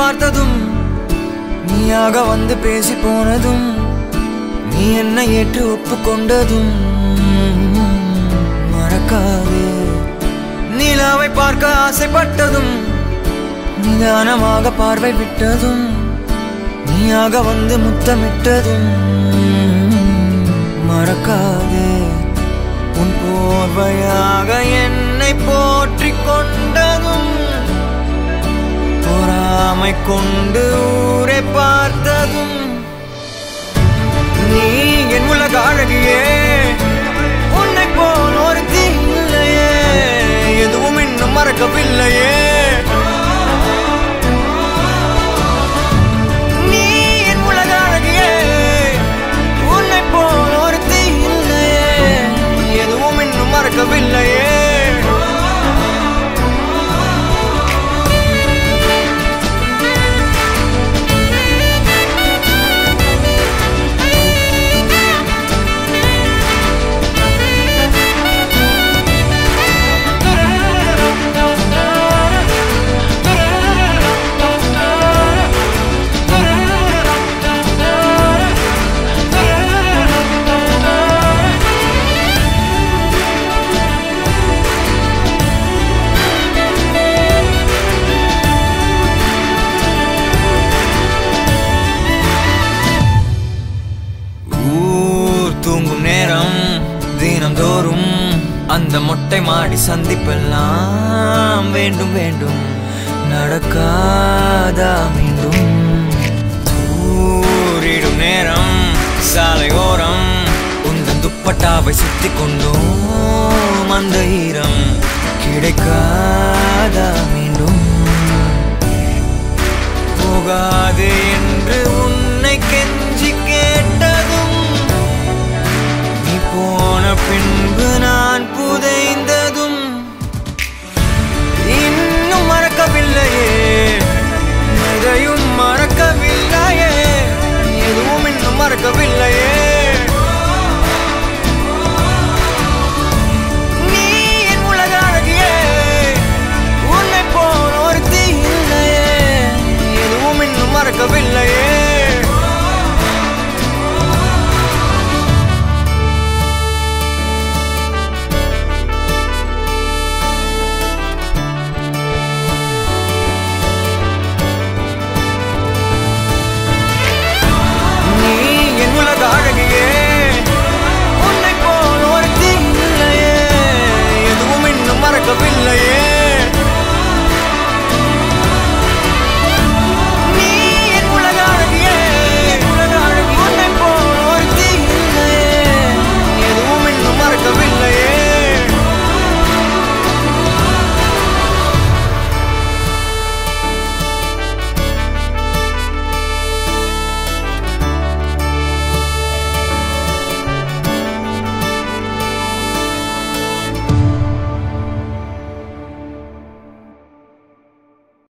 பார்த்ததும் நீயாக வந்து பேசி போனதும் நீ என்ன ஏற்று ஒப்புக்கொண்டதும் மறக்காதே நிலாவை பார்க்க ஆசைப்பட்டதும் நிதானமாக பார்வை விட்டதும் நீயாக வந்து முத்தமிட்டதும் மறக்காதே உன் போர்வையாக என்னை போற்றிக் கொண்டதும் பொறாமை கொண்டு ஊரை பார்த்ததும் நீ என் உலக அழகியே உன்னை போல் ஒரு இல்லையே எதுவும் இன்னும் மறக்கவில்லையே நீ என் உலக அழகியே உன்னை போல் ஒரு இல்லையே எதுவும் இன்னும் மறக்கவில்லையே ஊர் தூங்கும் நேரம் தினம்தோறும் அந்த மொட்டை மாடி சந்திப்பெல்லாம் வேண்டும் வேண்டும் நடக்காதா மீண்டும் ஊரிடும் நேரம் சாலையோரம் உந்தன் துப்பட்டாவை சுத்தி கொண்டோம் அந்த ஈரம் கிடைக்காதா மீண்டும் போகாது என்று உன்னை கெஞ்சி கேட்டதும் நீ போன பின்பு நான் புதைந்ததும் இன்னும் மறக்கவில்லையே எதையும் மறக்கவில்லையே எதுவும் இன்னும் மறக்கவில்லையே நீ என் உலக அழகியே உன்னை போல் ஒருத்தி இல்லையே எதுவும் இன்னும் மறக்கவில்லையே நீ என் உலக அழகியே உன்னை போல் ஒருத்தி இல்லையே எதுவும் இன்னும் மறக்கவில்லையே